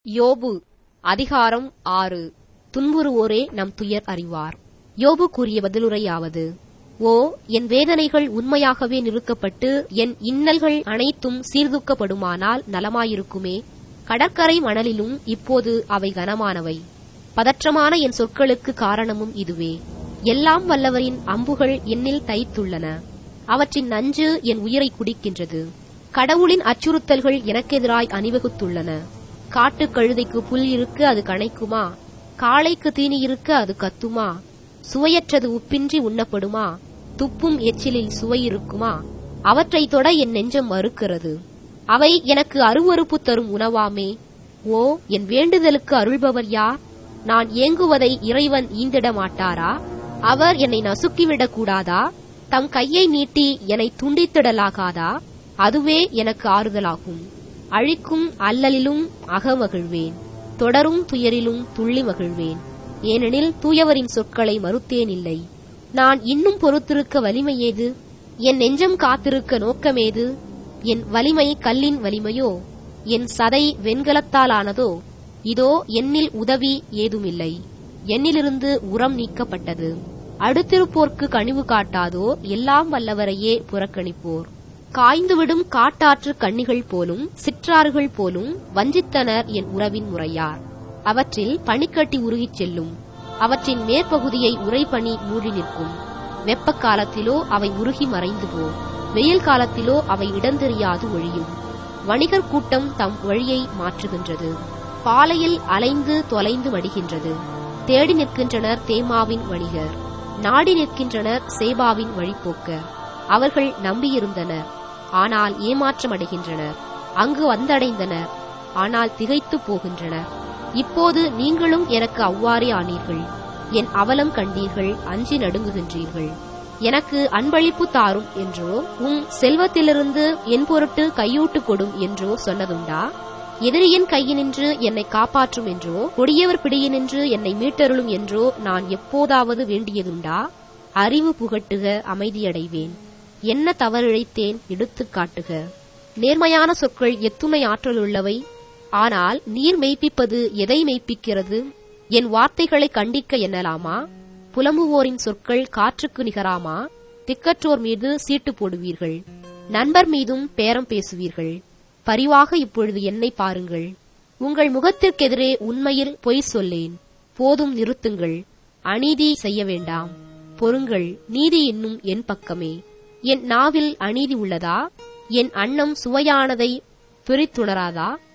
யோபு அதிகாரம் ஆறு துன்புறுவோரே நம் துயர் அறிவார் யோபு கூறிய பதிலுரையாவது ஓ என் வேதனைகள் உண்மையாகவே நிறுக்கப்பட்டு என் இன்னல்கள் அனைத்தும் சீர்தூக்கப்படுமானால் நலமாயிருக்குமே கடற்கரை மணலிலும் இப்போது அவை கனமானவை பதற்றமான என் சொற்களுக்கு காரணமும் இதுவே எல்லாம் வல்லவரின் அம்புகள் என்னில் தைத்துள்ளன அவற்றின் நஞ்சு என் உயிரை குடிக்கின்றது கடவுளின் அச்சுறுத்தல்கள் எனக்கெதிராய் அணிவகுத்துள்ளன காட்டுக் கழுதைக்கு புல் இருக்க அது கணைக்குமா காளைக்கு தீனி இருக்க அது கத்துமா சுவையற்றது உப்பின்றி உண்ணப்படுமா துப்பும் எச்சிலில் சுவை இருக்குமா அவற்றைத் தொட என் நெஞ்சம் மறுக்கிறது அவை எனக்கு அருவருப்பு தரும் உணவாமே ஓ என் வேண்டுதலுக்கு அருள்பவர் யார் நான் ஏங்குவதை இறைவன் ஈந்திட மாட்டாரா அவர் என்னை நசுக்கிவிடக் கூடாதா தம் கையை நீட்டி என்னை துண்டித்திடலாகாதா அதுவே எனக்கு ஆறுதலாகும் அழிக்கும் அல்லலிலும் அகமகிழ்வேன் தொடரும் துயரிலும் துள்ளி மகிழ்வேன் ஏனெனில் தூயவரின் சொற்களை மறுத்தேன் இல்லை நான் இன்னும் பொறுத்திருக்க வலிமை ஏது என் நெஞ்சம் காத்திருக்க நோக்கமேது என் வலிமை கல்லின் வலிமையோ என் சதை வெண்கலத்தாலானதோ இதோ என்னில் உதவி ஏதுமில்லை என்னிலிருந்து உரம் நீக்கப்பட்டது அடுத்திருப்போர்க்கு கனிவு காட்டாதோ எல்லாம் வல்லவரையே புறக்கணிப்போர் காய்ந்துவிடும் காட்டாற்று கண்ணிகள் போலும் சிற்றாறுகள் போலும் வஞ்சித்தனர் என் உறவின் முறையார் அவற்றில் பனிக்கட்டி உருகிச் செல்லும் அவற்றின் மேற்பகுதியை உறைபனி மூடி நிற்கும் வெப்ப காலத்திலோ அவை உருகி மறைந்து போ வெயில் காலத்திலோ அவை இடந்தெரியாது ஒழியும் வணிகர் கூட்டம் தம் வழியை மாற்றுகின்றது பாலையில் அலைந்து தொலைந்து மடிகின்றது தேடி நிற்கின்றனர் தேமாவின் வணிகர் நாடி நிற்கின்றனர் சேபாவின் வழிப்போக்கர் அவர்கள் நம்பியிருந்தனர் ஆனால் ஏமாற்றமடைகின்றனர் அங்கு வந்தடைந்தனர் ஆனால் திகைத்து போகின்றனர் இப்போது நீங்களும் எனக்கு அவ்வாறே ஆனீர்கள் என் அவலம் கண்டீர்கள் அஞ்சி நடுங்குகின்றீர்கள் எனக்கு அன்பளிப்பு தாரும் என்றோ உம் செல்வத்திலிருந்து என் பொருட்டு கையூட்டு கொடும் என்றோ சொன்னதுண்டா எதிரியின் கையினின்று என்னை காப்பாற்றும் என்றோ கொடியவர் பிடியினின்று என்னை மீட்டருளும் என்றோ நான் எப்போதாவது வேண்டியதுண்டா அறிவு புகட்டுக அமைதியடைவேன் என்ன தவறிழைத்தேன் எடுத்துக் காட்டுக நேர்மையான சொற்கள் எத்துணை ஆற்றலுள்ளவை ஆனால் நீர் மெய்ப்பிப்பது எதை மெய்ப்பிக்கிறது என் வார்த்தைகளை கண்டிக்க எண்ணலாமா புலம்புவோரின் சொற்கள் காற்றுக்கு நிகராமா திக்கற்றோர் மீது சீட்டு போடுவீர்கள் நண்பர் மீதும் பேரம் பேசுவீர்கள் பரிவாக இப்பொழுது என்னை பாருங்கள் உங்கள் முகத்திற்கெதிரே உண்மையில் பொய் சொல்லேன் போதும் நிறுத்துங்கள் அநீதி செய்ய வேண்டாம் பொறுங்கள் நீதி இன்னும் என் பக்கமே என் நாவில் அநீதி உள்ளதா என் அன்னம் சுவையானதை பிரித்துணராதா